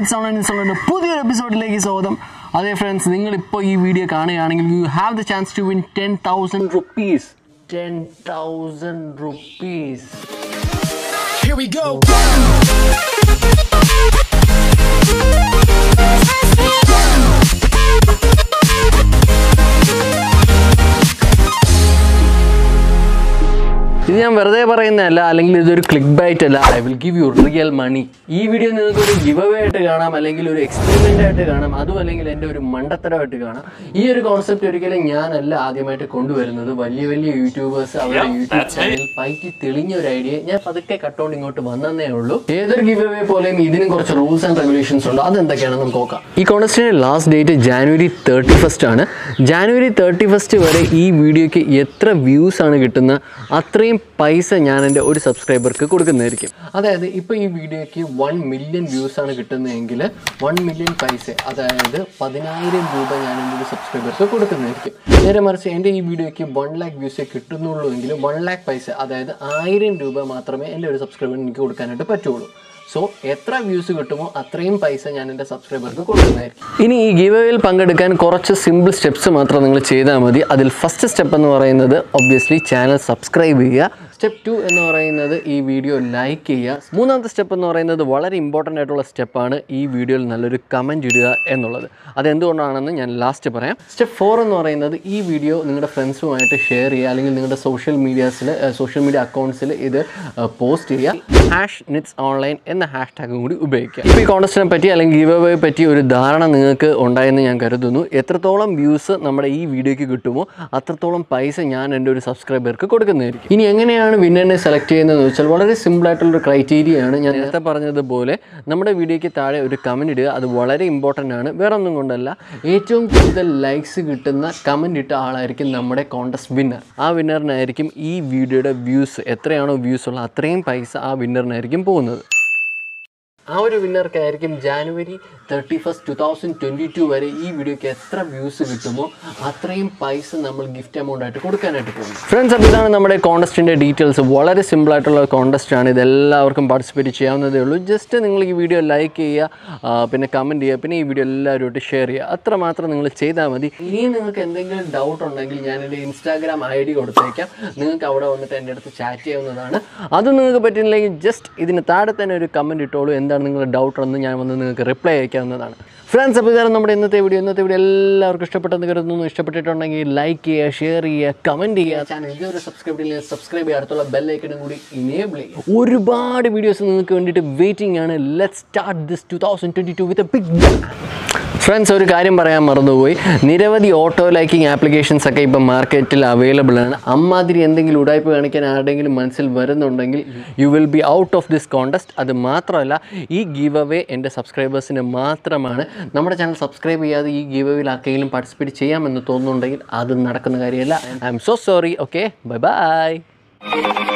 It's online it's ഓൺലൈൻ്റെ പുതിയൊരു എപ്പിസോഡിലേക്ക് സ്വാഗതം അതെ ഫ്രണ്ട്സ് നിങ്ങൾ ഇപ്പോൾ ഈ വീഡിയോ കാണുകയാണെങ്കിൽ you have the chance to win ten thousand rupees ten thousand rupees Here we go. ഇത് ഞാൻ വെറുതെ പറയുന്നതല്ല അല്ലെങ്കിൽ ഇതൊരു ക്ലിക്ക് ബൈറ്റ് അല്ല I will give you real money ഈ വീഡിയോ നിങ്ങൾക്ക് ഒരു ഗിവ് അവേ ആയിട്ട് കാണാം അല്ലെങ്കിൽ ഒരു എക്സ്പെരിമെന്റ് ആയിട്ട് കാണാം അതും അല്ലെങ്കിൽ എൻ്റെ ഒരു മണ്ടത്തരമായിട്ട് കാണാം ഈ ഒരു കോൺസെപ്റ്റ് ഒരിക്കലും ഞാനല്ല ആദ്യമായിട്ട് കൊണ്ടുവരുന്നത് വലിയ വലിയ യൂട്യൂബേഴ്സ് അവരുടെ യൂട്യൂബ് ചാനൽ പൈറ്റി തെളിഞ്ഞ ഒരു ഐഡിയ ഞാൻ പതുക്കെ കട്ടോണ്ട് ഇങ്ങോട്ട് വന്നതേ ഉള്ളൂ ഏതൊരു ഗിവ് അവേ പോലെയും ഇതിനും കുറച്ച് റൂൾസ് ആൻഡ് റെഗുലേഷൻസ് ഉണ്ട് അതെന്തൊക്കെയാണെന്ന് നമുക്ക് നോക്കാം ഈ കോൺടെസ്റ്റിന്റെ last date January thirty first ആണ് ജാനുവരി തേർട്ടി ഫസ്റ്റ് വരെ ഈ വീഡിയോയ്ക്ക് എത്ര വ്യൂസ് ആണ് കിട്ടുന്ന അത്രയും പൈസ ഞാൻ എൻ്റെ ഒരു സബ്സ്ക്രൈബർക്ക് കൊടുക്കുന്നതായിരിക്കും അതായത് ഇപ്പോൾ ഈ വീഡിയോയ്ക്ക് വൺ മില്യൺ വ്യൂസ് ആണ് കിട്ടുന്നതെങ്കിൽ വൺ മില്യൺ പൈസ അതായത് പതിനായിരം രൂപ ഞാൻ എൻ്റെ ഒരു സബ്സ്ക്രൈബർക്ക് കൊടുക്കുന്നതായിരിക്കും നേരെ മറിച്ച് എൻ്റെ ഈ വീഡിയോയ്ക്ക് വൺ ലാക്ക് വ്യൂസേ കിട്ടുന്നുള്ളൂ എങ്കിൽ വൺ ലാക്ക് പൈസ അതായത് ആയിരം രൂപ മാത്രമേ എൻ്റെ ഒരു സബ്സ്ക്രൈബറിന് എനിക്ക് കൊടുക്കാനായിട്ട് പറ്റുള്ളൂ സോ എത്ര വ്യൂസ് കിട്ടുമോ അത്രയും പൈസ ഞാൻ എൻ്റെ സബ്സ്ക്രൈബർക്ക് കൊടുക്കുന്നതായിരിക്കും ഇനി ഈ ഗിവേയിൽ പങ്കെടുക്കാൻ കുറച്ച് സിമ്പിൾ സ്റ്റെപ്സ് മാത്രം നിങ്ങൾ ചെയ്താൽ മതി അതിൽ ഫസ്റ്റ് സ്റ്റെപ്പ് എന്ന് പറയുന്നത് ഒബ്വിയസ്ലി ചാനൽ സബ്സ്ക്രൈബ് ചെയ്യുക സ്റ്റെപ്പ് ടു എന്ന് പറയുന്നത് ഈ വീഡിയോ ലൈക്ക് ചെയ്യുക മൂന്നാമത്തെ സ്റ്റെപ്പ് എന്ന് പറയുന്നത് വളരെ ഇമ്പോർട്ടൻ്റ് ആയിട്ടുള്ള സ്റ്റെപ്പാണ് ഈ വീഡിയോയിൽ നല്ലൊരു കമൻറ്റ് ഇടുക എന്നുള്ളത് അതെന്തുകൊണ്ടാണെന്ന് ഞാൻ ലാസ്റ്റ് പറയാം സ്റ്റെപ്പ് ഫോർ എന്ന് പറയുന്നത് ഈ വീഡിയോ നിങ്ങളുടെ ഫ്രണ്ട്സുമായിട്ട് ഷെയർ ചെയ്യുക അല്ലെങ്കിൽ നിങ്ങളുടെ സോഷ്യൽ മീഡിയാസിൽ സോഷ്യൽ മീഡിയ അക്കൗണ്ട്സിൽ ഇത് പോസ്റ്റ് ചെയ്യുക ഹാഷ് നിറ്റ്സ് ഓൺലൈൻ എന്ന ഹാഷ് ടാഗും കൂടി ഉപയോഗിക്കുക ഇപ്പോൾ ഈ കോൺടസ്റ്റിനെ പറ്റി അല്ലെങ്കിൽ ഗിവ് അവയെ പറ്റി ഒരു ധാരണ നിങ്ങൾക്ക് ഉണ്ടായെന്ന് ഞാൻ കരുതുന്നു എത്രത്തോളം വ്യൂസ് നമ്മുടെ ഈ വീഡിയോയ്ക്ക് കിട്ടുമോ അത്രത്തോളം പൈസ ഞാൻ എൻ്റെ ഒരു സബ്സ്ക്രൈബർക്ക് കൊടുക്കുന്നതായിരിക്കും ഇനി എങ്ങനെയാണ് വിന്നറിനെ സെലക്ട് ചെയ്യുന്നതെന്ന് വെച്ചാൽ വളരെ സിമ്പിൾ ആയിട്ടുള്ളൊരു ക്രൈറ്റീരിയ ആണ് ഞാൻ നേരത്തെ പറഞ്ഞതുപോലെ നമ്മുടെ വീഡിയോയ്ക്ക് താഴെ ഒരു കമൻറ്റ് ഇടുക അത് വളരെ ഇമ്പോർട്ടൻ്റ് ആണ് വേറെ ഒന്നും കൊണ്ടല്ല ഏറ്റവും കൂടുതൽ ലൈക്സ് കിട്ടുന്ന കമൻറ്റ് ഇട്ട ആളായിരിക്കും നമ്മുടെ കോൺടസ്റ്റ് വിന്നർ ആ വിന്നറിനായിരിക്കും ഈ വീഡിയോയുടെ വ്യൂസ് എത്രയാണോ വ്യൂസ് ഉള്ള അത്രയും പൈസ ആ വിന്നറിനായിരിക്കും പോകുന്നത് ആ ഒരു വിന്നർക്കായിരിക്കും January thirty first two thousand twenty two വരെ ഈ വീഡിയോയ്ക്ക് എത്ര വ്യൂസ് കിട്ടുമോ അത്രയും പൈസ നമ്മൾ ഗിഫ്റ്റ് എമൗണ്ട് ആയിട്ട് കൊടുക്കാനായിട്ട് പോകും ഫ്രണ്ട്സ് അപ്പോൾ ഇതാണ് നമ്മുടെ കോൺടസ്റ്റിൻ്റെ ഡീറ്റെയിൽസ് വളരെ സിമ്പിൾ ആയിട്ടുള്ള കോൺടസ്റ്റ് ആണ് ഇതെല്ലാവർക്കും പാർട്ടിസിപ്പേറ്റ് ചെയ്യാവുന്നതേ ഉള്ളൂ ജസ്റ്റ് നിങ്ങൾ ഈ വീഡിയോ ലൈക്ക് ചെയ്യുക ആ, പിന്നെ കമൻറ്റ് ചെയ്യുക പിന്നെ ഈ വീഡിയോ എല്ലാവരുമായിട്ട് ഷെയർ ചെയ്യുക അത്ര മാത്രം നിങ്ങൾ ചെയ്താൽ മതി ഇനി നിങ്ങൾക്ക് എന്തെങ്കിലും ഡൗട്ട് ഉണ്ടെങ്കിൽ ഞാൻ എൻ്റെ ഇൻസ്റ്റാഗ്രാം ഐ ഡി കൊടുത്തേക്കാം നിങ്ങൾക്ക് അവിടെ വന്നിട്ട് എൻ്റെ അടുത്ത് ചാറ്റ് ചെയ്യാവുന്നതാണ് അത് നിങ്ങൾക്ക് പറ്റുന്നില്ലെങ്കിൽ ജസ്റ്റ് ഇതിന് താഴെ തന്നെ ഒരു കമൻറ്റ് ഇട്ടോളൂ എന്താണ് നിങ്ങളുടെ ഡൗട്ട് എന്ന് ഞാൻ വന്ന് നിങ്ങൾക്ക് റിപ്ലൈ അയക്കാവുന്നതാണ് ഫ്രണ്ട്സ് അപ്പോൾ ഇതാണ് നമ്മുടെ ഇന്നത്തെ വീഡിയോ ഇന്നത്തെ വീഡിയോ എല്ലാവർക്കും ഇഷ്ടപ്പെട്ടെന്ന് കരുതുന്നു ഇഷ്ടപ്പെട്ടിട്ടുണ്ടെങ്കിൽ ലൈക്ക് ചെയ്യുക ഷെയർ ചെയ്യുക കമൻറ്റ് ചെയ്യുക ചാനൽ ഇതുവരെ സബ്സ്ക്രൈബ് ചെയ്യില്ല സബ്സ്ക്രൈബ് ചെയ്യുക അടുത്തുള്ള ബെല്ലൈക്കനും കൂടി ഇനേബിൾ ചെയ്യുക ഒരുപാട് വീഡിയോസ് നിങ്ങൾക്ക് വേണ്ടിയിട്ട് വെയിറ്റിംഗ് ആണ് let start this two thousand twenty two with big friends ഒരു കാര്യം പറയാൻ മറന്നുപോയി നിരവധി ഓട്ടോ ലൈക്കിംഗ് ആപ്ലിക്കേഷൻസ് ഒക്കെ ഇപ്പം മാർക്കറ്റിൽ അവൈലബിൾ ആണ് അമ്മാതിരി എന്തെങ്കിലും ഉടായ്പ കാണിക്കാൻ ആരുടെങ്കിലും മനസ്സിൽ വരുന്നുണ്ടെങ്കിൽ you will be out of this contest അത് മാത്രമല്ല ഈ ഗീവ് അവേ എൻ്റെ സബ്സ്ക്രൈബേഴ്സിന് മാത്രമാണ് നമ്മുടെ ചാനൽ സബ്സ്ക്രൈബ് ചെയ്യാതെ ഈ ഗീവ് അവേയിൽ ആർക്കെങ്കിലും പാർട്ടിസിപ്പേറ്റ് ചെയ്യാമെന്ന് തോന്നുന്നുണ്ടെങ്കിൽ അത് നടക്കുന്ന കാര്യമല്ല I am so sorry okay bye by